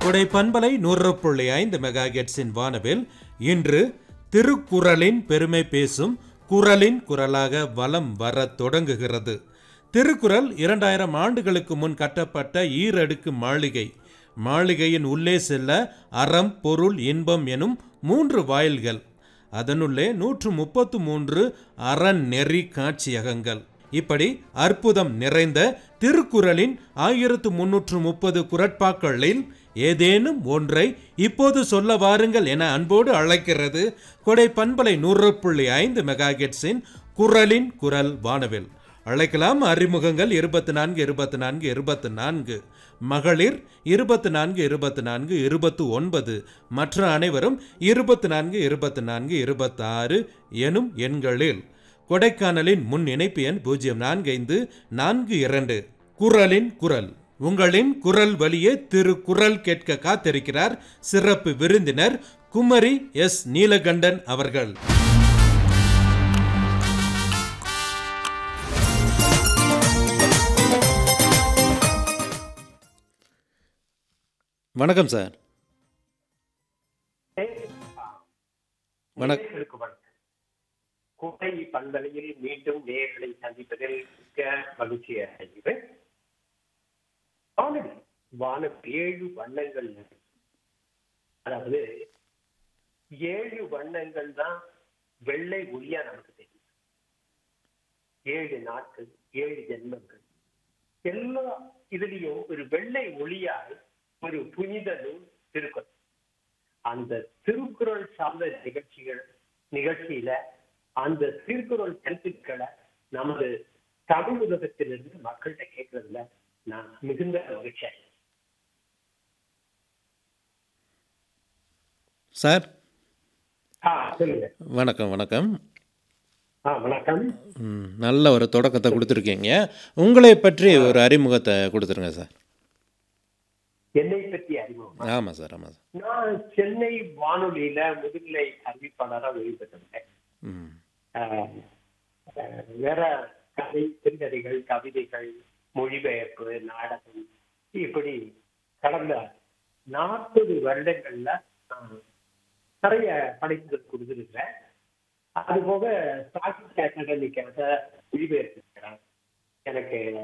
கொடை பண்பலை நூறு புள்ளி ஐந்து மெகா கெட்ஸின் வானவில் இன்று திருக்குறளின் பெருமை பேசும் குறளின் குரலாக வலம் வரத் தொடங்குகிறது திருக்குறள் இரண்டாயிரம் ஆண்டுகளுக்கு முன் கட்டப்பட்ட ஈரடுக்கு மாளிகை மாளிகையின் உள்ளே செல்ல அறம் பொருள் இன்பம் எனும் மூன்று வாயில்கள் அதனுள்ளே நூற்று முப்பத்து மூன்று அறநெறி காட்சியகங்கள் இப்படி அற்புதம் நிறைந்த திருக்குறளின் ஆயிரத்து முன்னூற்று முப்பது குரட்பாக்களில் ஏதேனும் ஒன்றை இப்போது சொல்ல வாருங்கள் என அன்போடு அழைக்கிறது கொடை பண்பலை நூறு புள்ளி ஐந்து மெகாகெட்ஸின் குரலின் குரல் வானவில் அழைக்கலாம் அறிமுகங்கள் இருபத்தி நான்கு இருபத்தி நான்கு இருபத்தி நான்கு மகளிர் இருபத்தி நான்கு இருபத்தி நான்கு இருபத்து ஒன்பது மற்ற அனைவரும் இருபத்தி நான்கு இருபத்தி நான்கு இருபத்தாறு எனும் எண்களில் கொடைக்கானலின் முன் இணைப்பு எண் பூஜ்ஜியம் நான்கு ஐந்து நான்கு இரண்டு குரலின் குரல் உங்களின் குரல் வழியே திருக்குறள் கேட்க காத்திருக்கிறார் சிறப்பு விருந்தினர் குமரி எஸ் நீலகண்டன் அவர்கள் வணக்கம் சார் வணக்கம் நேயர்களுக்கு வணக்கம் குடை பண்பலையில் மீண்டும் நேர்களை சந்திப்பதில் மிக்க மகிழ்ச்சி அடைகிறேன் வானவில் வானம் ஏழு வண்ணங்கள் இருக்கு. அதாவது ஏழு வண்ணங்கள் தான் வெள்ளை ஒளியா நமக்கு தெரியும் ஏழு நாட்கள் ஏழு ஜென்மங்கள் எல்லா இதுலயும் ஒரு வெள்ளை ஒளியாய் ஒரு புனித நூல் திருக்குறள் அந்த திருக்குறள் சார்ந்த நிகழ்ச்சிகள் நிகழ்ச்சியில அந்த திருக்குறள் கருத்துக்களை நமது தமிழ் உலகத்திலிருந்து மக்கள்கிட்ட கேட்கறதுல நான் மிகுந்த மகிழ்ச்சி அடைகிறேன். சார் ஆ சொல்லுங்க வணக்கம் வணக்கம் ஆ வணக்கம் ம், நல்ல ஒரு தொடக்கத்தை கொடுத்துருக்கீங்க உங்களை பற்றி ஒரு அறிமுகத்தை கொடுத்துருங்க சார் என்னை பற்றி அறிமுகம் ஆமாம் சார் ஆமாம் சார் நான் சென்னை வானொலியில முதுநிலை அறிவிப்பாளராக வெளிப்பட்டிருந்தேன் ம் ஆஹ் ஆஹ் வேற கதை சிறுகதைகள் கவிதைகள் மொழிபெயர்ப்பு நாடகம் இப்படி கடந்த நாற்பது வருடங்கள்ல நான் நிறைய படைப்புகள் கொடுத்துருக்கிறேன் அது போக சாகித்ய அகாடமிக்காக மொழிபெயர்த்திருக்கிறேன் எனக்கு